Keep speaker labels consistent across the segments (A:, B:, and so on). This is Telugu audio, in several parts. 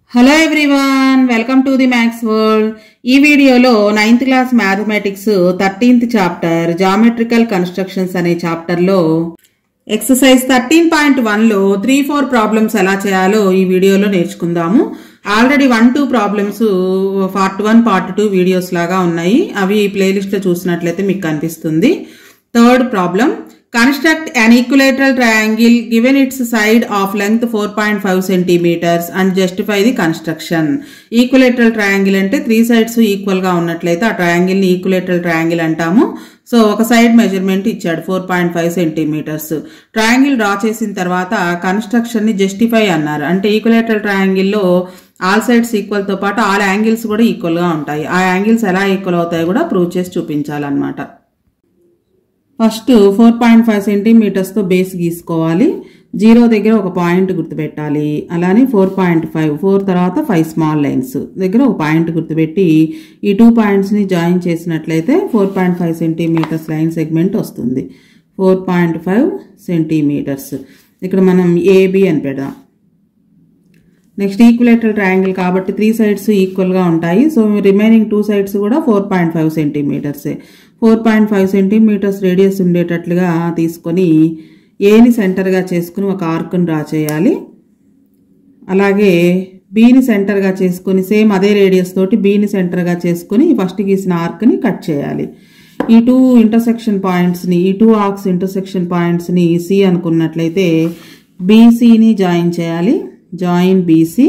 A: hello everyone welcome to the maths world ఈ వీడియోలో ninth class mathematics thirteenth chapter geometrical constructions అనే చాప్టర్లో ఎక్సర్సైజ్ థర్టీన్ పాయింట్ వన్లో త్రీ ఫోర్ ప్రాబ్లమ్స్ ఎలా చేయాలో ఈ వీడియోలో నేర్చుకుందాము already one two problems part one part two videos లాగా ఉన్నాయి అవి ప్లేలిస్ట్లో చూసినట్లయితే మీకు కనిపిస్తుంది third problem construct an equilateral triangle given its side of length 4.5 centimeters and justify the construction equilateral triangle అంటే త్రీ సైడ్స్ ఈక్వల్ గా ఉన్నట్లయితే ఆ ట్రయాంగిల్ ని ఈక్వలేటరల్ ట్రయాంగిల్ అంటాము సో ఒక సైడ్ మెజర్మెంట్ ఇచ్చాడు four point five centimetres triangle draw చేసిన తర్వాత కన్స్ట్రక్షన్ ని జస్టిఫై అన్నారు అంటే ఈక్వలేటరల్ ట్రయాంగిల్ లో ఆల్ సైడ్స్ ఈక్వల్ తో పాటు ఆల్ యాంగిల్స్ కూడా ఈక్వల్ గా ఉంటాయి ఆ యాంగిల్స్ ఎలా ఈక్వల్ అవుతాయి కూడా ప్రూవ్ చేసి చూపించాలన్నమాట ఫస్ట్ ఫోర్ పాయింట్ ఫైవ్ సెంటీమీటర్స్తో బేస్ గీసుకోవాలి జీరో దగ్గర ఒక పాయింట్ గుర్తుపెట్టాలి అలానే ఫోర్ పాయింట్ ఫైవ్ ఫోర్ తర్వాత ఫైవ్ స్మాల్ లైన్స్ దగ్గర ఒక పాయింట్ గుర్తుపెట్టి ఈ టూ పాయింట్స్ని జాయిన్ చేసినట్లయితే four point five centimetres line segment వస్తుంది ఫోర్ పాయింట్ ఫైవ్ సెంటీమీటర్స్ ఇక్కడ మనం ఏబి అని పెడదాం నెక్స్ట్ ఈక్వలేటరల్ ట్రయాంగిల్ కాబట్టి త్రీ సైడ్స్ ఈక్వల్గా ఉంటాయి సో రిమైనింగ్ టూ సైడ్స్ కూడా ఫోర్ పాయింట్ ఫైవ్ సెంటీమీటర్సే four point five centimetres radius ఉండేటట్లుగా తీసుకొని ఏని సెంటర్గా చేసుకుని ఒక ఆర్క్ని డ్రా చేయాలి అలాగే బీని సెంటర్గా చేసుకొని సేమ్ అదే రేడియస్ తోటి బీని సెంటర్గా చేసుకొని ఫస్ట్ గీసిన ఆర్క్ని కట్ చేయాలి ఈ టూ ఇంటర్సెక్షన్ పాయింట్స్ని ఈ టూ ఆర్క్స్ ఇంటర్సెక్షన్ పాయింట్స్ని సి అనుకున్నట్లయితే బీసీని జాయిన్ చేయాలి join BC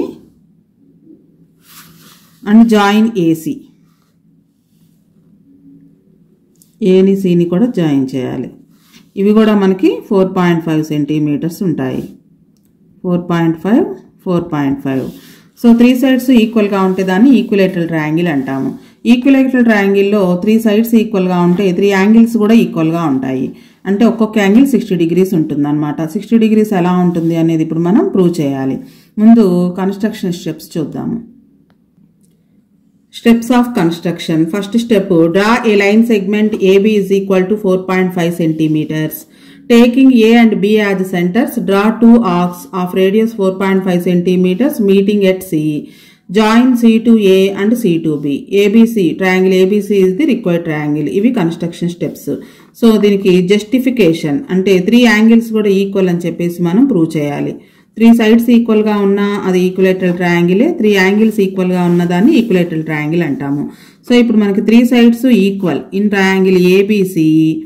A: and join AC ఏని సిని కూడా జాయిన్ చేయాలి ఇవి కూడా మనకి ఫోర్ పాయింట్ ఫైవ్ సెంటీమీటర్స్ ఉంటాయి four point five four point five so three sides ఈక్వల్గా ఉంటే దాన్ని ఈక్వలేటరల్ ట్రయాంగిల్ అంటాము ఈక్వలేటరల్ ట్రయాంగిల్లో త్రీ సైడ్స్ ఈక్వల్గా ఉంటే త్రీ యాంగిల్స్ కూడా ఈక్వల్గా ఉంటాయి అంటే ఒక్కొక్క యాంగిల్ సిక్స్టీ డిగ్రీస్ ఉంటుంది అనమాట సిక్స్టీ డిగ్రీస్ ఎలా ఉంటుంది అనేది ఇప్పుడు మనం ప్రూవ్ చేయాలి ముందు కన్స్ట్రక్షన్ స్టెప్స్ చూద్దాము steps of construction first step draw a line segment AB is equal to four point five centimetres taking A and B as centres draw two arcs of radius four point five centimetres meeting at C join C to A and C to B ABC triangle ABC is the required triangle ఇవి కన్స్ట్రక్షన్ స్టెప్స్ సో దీనికి జస్టిఫికేషన్ అంటే త్రీ యాంగిల్స్ కూడా ఈక్వల్ అని చెప్పేసి మనం ప్రూవ్ చేయాలి త్రీ సైడ్స్ ఈక్వల్గా ఉన్న అది ఈక్వలేటరల్ ట్రయాంగిలే త్రీ యాంగిల్స్ ఈక్వల్గా ఉన్న దాన్ని ఈక్వలేటరల్ ట్రయాంగిల్ అంటాము సో ఇప్పుడు మనకి three sides equal in triangle ABC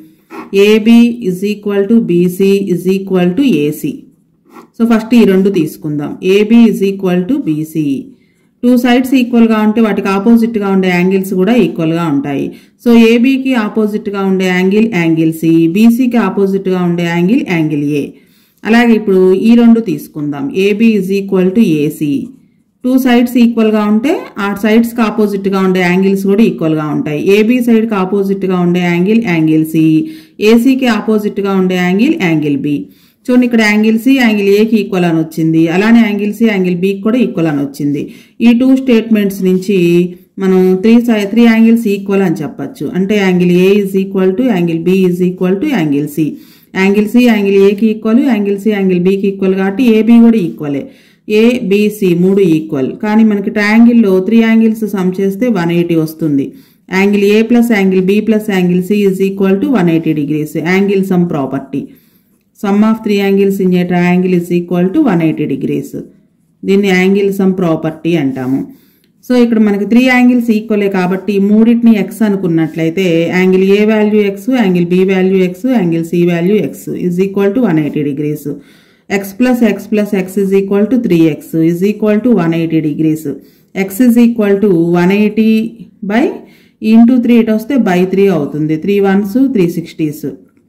A: AB is equal to BC is equal to AC so first ఈ రెండు తీసుకుందాం AB is equal to BC two sides ఈక్వల్గా ఉంటే వాటికి ఆపోజిట్గా ఉండే యాంగిల్స్ కూడా ఈక్వల్గా ఉంటాయి సో ఏబీకి ఆపోజిట్గా ఉండే యాంగిల్ యాంగిల్ సి బీసీకి ఆపోజిట్గా ఉండే యాంగిల్ యాంగిల్ ఏ అలాగే ఇప్పుడు ఈ రెండు తీసుకుందాం AB is equal to AC two sides ఈక్వల్గా ఉంటే ఆ సైడ్స్కి ఆపోజిట్గా ఉండే యాంగిల్స్ కూడా ఈక్వల్గా ఉంటాయి ఏబీ సైడ్కి ఆపోజిట్గా ఉండే యాంగిల్ యాంగిల్ సి ఏసీకి ఆపోజిట్గా ఉండే యాంగిల్ యాంగిల్ బి చూడండి ఇక్కడ యాంగిల్ సి యాంగిల్ ఏకి ఈక్వల్ అని వచ్చింది అలానే యాంగిల్ సి యాంగిల్ బికి కూడా ఈక్వల్ అని వచ్చింది ఈ టూ స్టేట్మెంట్స్ నుంచి మనం త్రీ సై త్రీ యాంగిల్స్ ఈక్వల్ అని చెప్పచ్చు అంటే angle A is equal to angle B is equal to angle C angle C angle ఏకి ఈక్వల్ యాంగిల్ సి యాంగిల్ బికి ఈక్వల్ కాబట్టి ఏబి కూడా ఈక్వలే ఏ బిసి మూడు ఈక్వల్ కానీ మనకి ట్రయాంగిల్లో త్రీ యాంగిల్స్ సమ్ చేస్తే వన్ ఎయిటీ వస్తుంది angle A plus angle B plus angle C is equal to one eighty degrees angle sum property some of three angles in a triangle is equal to one eighty degrees దీన్ని యాంగిల్ సమ్ ప్రాపర్టీ అంటాము సో ఇక్కడ మనకి త్రీ యాంగిల్స్ ఈక్వలే కాబట్టి మూడింటిని ఎక్స్ అనుకున్నట్లయితే angle A value X angle B value X angle C value X is equal to one eighty degrees X plus X plus X is equal to three X is equal to one eighty degrees X is equal to one eighty by into three it వస్తే బై త్రీ అవుతుంది three ones three sixties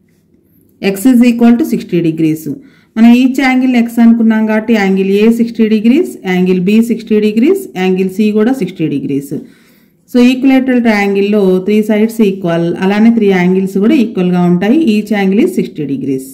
A: X is equal to sixty degrees మనం ఈచ్ యాంగిల్ ఎక్స్ అనుకున్నాం కాబట్టి angle A sixty degrees angle B sixty degrees angle C కూడా సిక్స్టీ డిగ్రీస్ సో ఈక్వలేటరల్ ట్రయాంగిల్లో త్రీ సైడ్స్ ఈక్వల్ అలానే త్రీ యాంగిల్స్ కూడా ఈక్వల్గా ఉంటాయి each angle is sixty degrees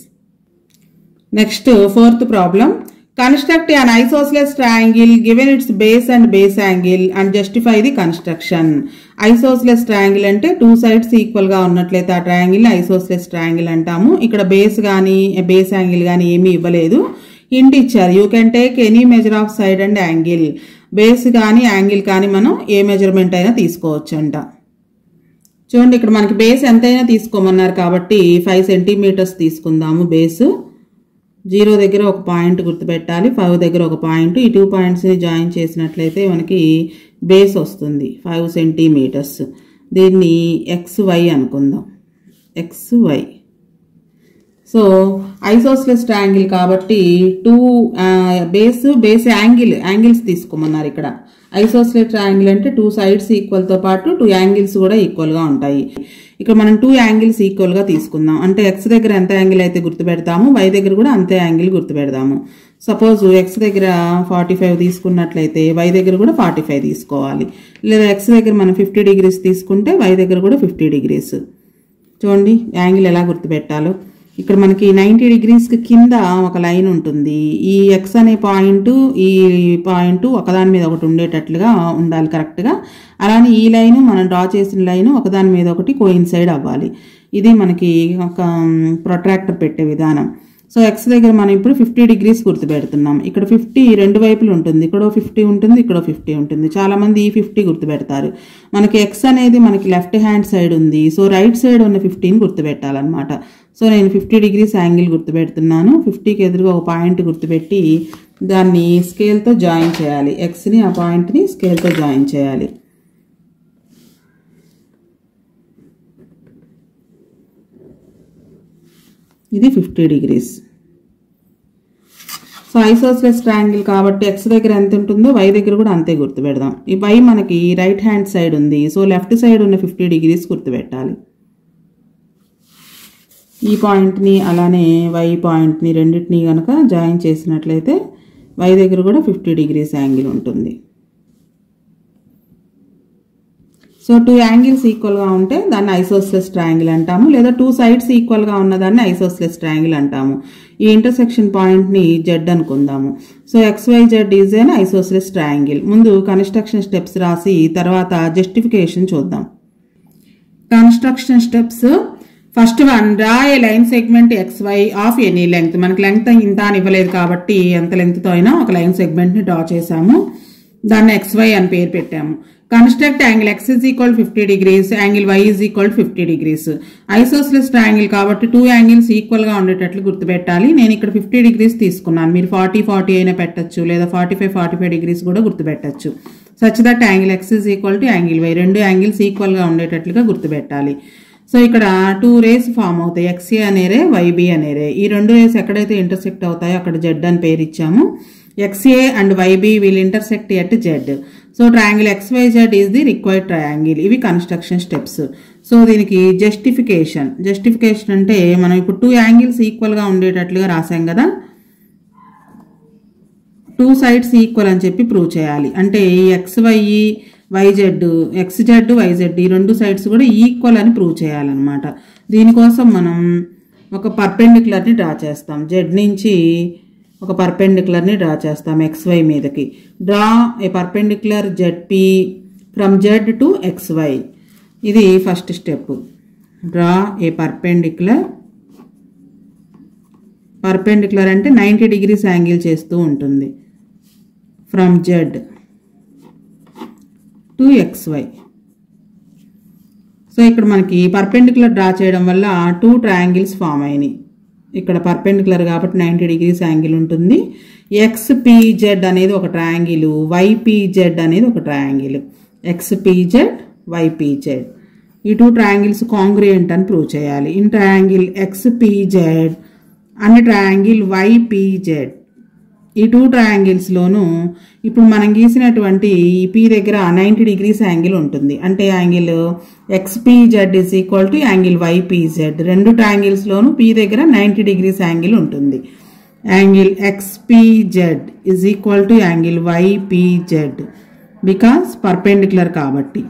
A: next fourth problem construct an isosceles triangle given its base and base angle and justify the construction isosceles triangle అంటే టూ సైడ్స్ ఈక్వల్ గా ఉన్నట్లయితే ఆ ట్రయాంగిల్ ఐసోస్లెస్ ట్రయాంగిల్ అంటాము ఇక్కడ బేస్ కానీ బేస్ యాంగిల్ కానీ ఏమీ ఇవ్వలేదు హింట్ ఇచ్చారు you can take any measure of side and angle base కానీ యాంగిల్ కానీ మనం ఏ మెజర్మెంట్ అయినా తీసుకోవచ్చు అంట చూడండి ఇక్కడ మనకి బేస్ ఎంతైనా తీసుకోమన్నారు కాబట్టి ఫైవ్ సెంటీమీటర్స్ తీసుకుందాము బేస్ జీరో దగ్గర ఒక పాయింట్ గుర్తుపెట్టాలి ఫైవ్ దగ్గర ఒక పాయింట్ ఈ టూ పాయింట్స్ని జాయిన్ చేసినట్లయితే మనకి బేస్ వస్తుంది ఫైవ్ సెంటీమీటర్స్ దీన్ని ఎక్స్ వై అనుకుందాం X Y so isosceles triangle కాబట్టి two base base angle angles తీసుకోమన్నారు ఇక్కడ ఐసోస్లెస్ ట్రయాంగిల్ అంటే టూ సైడ్స్ ఈక్వల్తో పాటు టూ యాంగిల్స్ కూడా ఈక్వల్గా ఉంటాయి ఇక్కడ మనం టూ యాంగిల్స్ ఈక్వల్గా తీసుకుందాం అంటే ఎక్స్ దగ్గర ఎంత యాంగిల్ అయితే గుర్తుపెడతాము వై దగ్గర కూడా అంతే యాంగిల్ గుర్తుపెడదాము సపోజ్ ఎక్స్ దగ్గర ఫార్టీ ఫైవ్ తీసుకున్నట్లయితే వై దగ్గర కూడా ఫార్టీ ఫైవ్ తీసుకోవాలి లేదా ఎక్స్ దగ్గర మనం ఫిఫ్టీ డిగ్రీస్ తీసుకుంటే వై దగ్గర కూడా ఫిఫ్టీ డిగ్రీస్ చూడండి యాంగిల్ ఎలా గుర్తుపెట్టాలో ఇక్కడ మనకి నైంటీ డిగ్రీస్కి కింద ఒక లైన్ ఉంటుంది ఈ ఎక్స్ అనే పాయింట్ ఈ పాయింట్ ఒకదాని మీద ఒకటి ఉండేటట్లుగా ఉండాలి కరెక్ట్గా అలానే ఈ లైన్ మనం డ్రా చేసిన లైన్ ఒకదాని మీద ఒకటి కోయిన్సైడ్ అవ్వాలి ఇది మనకి ఒక ప్రొట్రాక్టర్ పెట్టే విధానం సో ఎక్స్ దగ్గర మనం ఇప్పుడు ఫిఫ్టీ డిగ్రీస్ గుర్తుపెడుతున్నాం ఇక్కడ ఫిఫ్టీ రెండు వైపులు ఉంటుంది ఇక్కడ ఫిఫ్టీ ఉంటుంది ఇక్కడ ఫిఫ్టీ ఉంటుంది చాలా మంది ఈ ఫిఫ్టీ గుర్తుపెడతారు మనకి ఎక్స్ అనేది మనకి లెఫ్ట్ హ్యాండ్ సైడ్ ఉంది సో రైట్ సైడ్ ఉన్న ఫిఫ్టీని గుర్తుపెట్టాలన్నమాట సో నేను ఫిఫ్టీ డిగ్రీస్ యాంగిల్ గుర్తుపెడుతున్నాను ఫిఫ్టీకి ఎదురుగా ఒక పాయింట్ గుర్తుపెట్టి దాన్ని స్కేల్తో జాయిన్ చేయాలి ఎక్స్ని ఆ పాయింట్ని స్కేల్తో జాయిన్ చేయాలి ఇది fifty degrees so isosceles triangle కాబట్టి ఎక్స్ దగ్గర ఎంత ఉంటుందో వై దగ్గర కూడా అంతే గుర్తుపెడదాం ఈ వై మనకి రైట్ హ్యాండ్ సైడ్ ఉంది సో లెఫ్ట్ సైడ్ ఉన్న ఫిఫ్టీ డిగ్రీస్ గుర్తుపెట్టాలి ఈ పాయింట్ని అలానే వై పాయింట్ని రెండింటిని కనుక జాయిన్ చేసినట్లయితే వై దగ్గర కూడా ఫిఫ్టీ డిగ్రీస్ యాంగిల్ ఉంటుంది సో టూ యాంగిల్స్ ఈక్వల్గా ఉంటే దాన్ని ఐసోస్లెస్ ట్రయాంగిల్ అంటాము లేదా టూ సైడ్స్ ఈక్వల్గా ఉన్నదాన్ని ఐసోస్లెస్ ట్రయాంగిల్ అంటాము ఈ ఇంటర్సెక్షన్ పాయింట్ని జెడ్ అనుకుందాము so XY Z is an isosceles triangle ముందు కన్స్ట్రక్షన్ స్టెప్స్ రాసి తర్వాత జస్టిఫికేషన్ చూద్దాం construction steps first one draw a line segment X Y of any length మనకి లెంగ్త్ ఇంత అని ఇవ్వలేదు కాబట్టి ఎంత లెంగ్త్తో అయినా ఒక లైన్ సెగ్మెంట్ని డ్రా చేసాము దాన్ని ఎక్స్ వై అని పేరు పెట్టాము construct angle X is equal fifty degrees angle Y is equal fifty degrees isosceles triangle కాబట్టి టూ యాంగిల్స్ ఈక్వల్ గా ఉండేటట్లు గుర్తుపెట్టాలి నేను ఇక్కడ ఫిఫ్టీ డిగ్రీస్ తీసుకున్నాను మీరు ఫార్టీ ఫార్టీ అయినా పెట్టచ్చు లేదా forty five forty five degrees కూడా గుర్తుపెట్టచ్చు such that angle X is equal to angle Y రెండు యాంగిల్స్ ఈక్వల్ గా ఉండేటట్లుగా గుర్తుపెట్టాలి సో ఇక్కడ టూ రేస్ ఫామ్ అవుతాయి ఎక్స్ఏ అనే రే వైబి అనే రే ఈ రెండు రేస్ ఎక్కడైతే ఇంటర్సెక్ట్ అవుతాయో అక్కడ జెడ్ అని పేరు ఇచ్చాము XA and YB will intersect at Z so triangle XYZ is the required triangle ఇవి కన్స్ట్రక్షన్ స్టెప్స్ సో దీనికి జస్టిఫికేషన్ జస్టిఫికేషన్ అంటే మనం ఇప్పుడు టూ యాంగిల్స్ ఈక్వల్గా ఉండేటట్లుగా రాసాం కదా టూ సైడ్స్ ఈక్వల్ అని చెప్పి ప్రూవ్ చేయాలి అంటే ఈ X Y YZ X Z YZ ఈ రెండు సైడ్స్ కూడా ఈక్వల్ అని ప్రూవ్ చేయాలన్నమాట దీనికోసం మనం ఒక పర్పెండిక్యులర్ని డ్రా చేస్తాం జెడ్ నుంచి ఒక పర్పెండిక్యులర్ని డ్రా చేస్తాం ఎక్స్ వై మీదకి draw a perpendicular Z P from Z to X Y ఇది first step draw a perpendicular perpendicular అంటే నైంటీ డిగ్రీస్ యాంగిల్ చేస్తూ ఉంటుంది from Z to X Y so ఇక్కడ మనకి పర్పెండిక్యులర్ డ్రా చేయడం వల్ల టూ ట్రయాంగిల్స్ ఫామ్ అయినాయి ఇక్కడ పర్పెండిక్యులర్ కాబట్టి నైంటీ డిగ్రీస్ యాంగిల్ ఉంటుంది ఎక్స్పిజెడ్ అనేది ఒక ట్రయాంగిల్ వైపిజెడ్ అనేది ఒక ట్రయాంగిల్ ఎక్స్పిజెడ్ వైపిజెడ్ ఈ టూ ట్రయాంగిల్స్ కాంగ్రియంట్ అని ప్రూవ్ చేయాలి in triangle XPZ and triangle YPZ ఈ టూ ట్రయాంగిల్స్లోనూ ఇప్పుడు మనం గీసినటువంటి ఈ పీ దగ్గర నైంటీ డిగ్రీస్ యాంగిల్ ఉంటుంది అంటే angle XPZ is equal to angle YPZ రెండు ట్రయాంగిల్స్లోనూ పీ దగ్గర నైంటీ డిగ్రీస్ యాంగిల్ ఉంటుంది angle XPZ is equal to angle YPZ because perpendicular కాబట్టి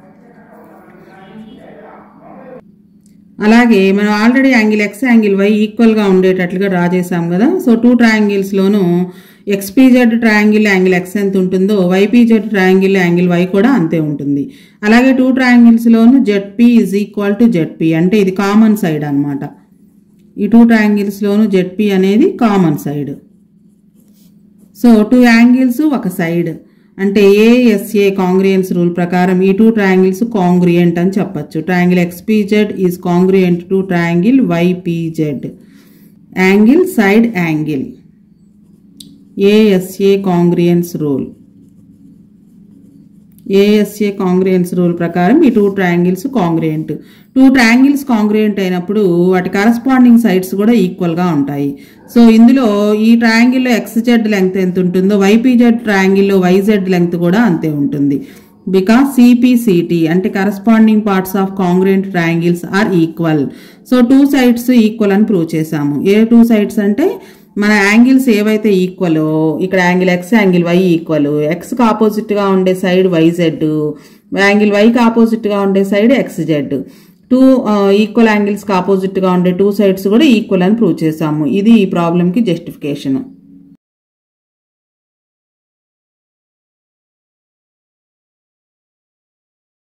A: అలాగే మనం already angle X angle Y ఈక్వల్గా ఉండేటట్లుగా డ్రా చేసాం కదా సో టూ ట్రయాంగిల్స్లోనూ ఎక్స్పీజెడ్ ట్రయాంగిల్ యాంగిల్ ఎక్స్ ఎంత ఉంటుందో వైపీజెడ్ ట్రయాంగిల్ యాంగిల్ వై కూడా అంతే ఉంటుంది అలాగే టూ ట్రయాంగిల్స్లోనూ ZP is equal to ZP అంటే ఇది కామన్ సైడ్ అనమాట ఈ టూ ట్రయాంగిల్స్లోనూ జెడ్పీ అనేది common side so two angles ఒక సైడ్ అంటే ఏఎస్ఏ కాంగ్రియన్స్ రూల్ ప్రకారం ఈ టూ ట్రయాంగిల్స్ కాంగ్రియంట్ అని చెప్పొచ్చు triangle XPZ is congruent to triangle YPZ angle side angle ASA congruence rule ASA congruence rule ప్రకారం ఈ two triangles congruent two triangles congruent అయినప్పుడు వాటి కరస్పాండింగ్ సైడ్స్ కూడా ఈక్వల్గా ఉంటాయి సో ఇందులో ఈ ట్రయాంగిల్లో ఎక్స్జెడ్ లెంగ్త్ ఎంత ఉంటుందో వైపీజెడ్ ట్రయాంగిల్లో వైజెడ్ లెంగ్త్ కూడా అంతే ఉంటుంది బికాస్ సిపిసిటి అంటే corresponding parts of congruent triangles are equal so two sides equal అని ప్రూవ్ చేశాము ఏ టూ సైడ్స్ అంటే మన యాంగిల్స్ ఏవైతే ఈక్వలో ఇక్కడ angle X angle Y equal ఎక్స్కి ఆపోజిట్గా ఉండే సైడ్ వైజెడ్ యాంగిల్ వైకి ఆపోజిట్గా ఉండే సైడ్ ఎక్స్జెడ్ టూ ఈక్వల్ యాంగిల్స్కి ఆపోజిట్గా ఉండే టూ సైడ్స్ కూడా ఈక్వల్ అని ప్రూవ్ చేసాము ఇది ఈ ప్రాబ్లంకి జస్టిఫికేషన్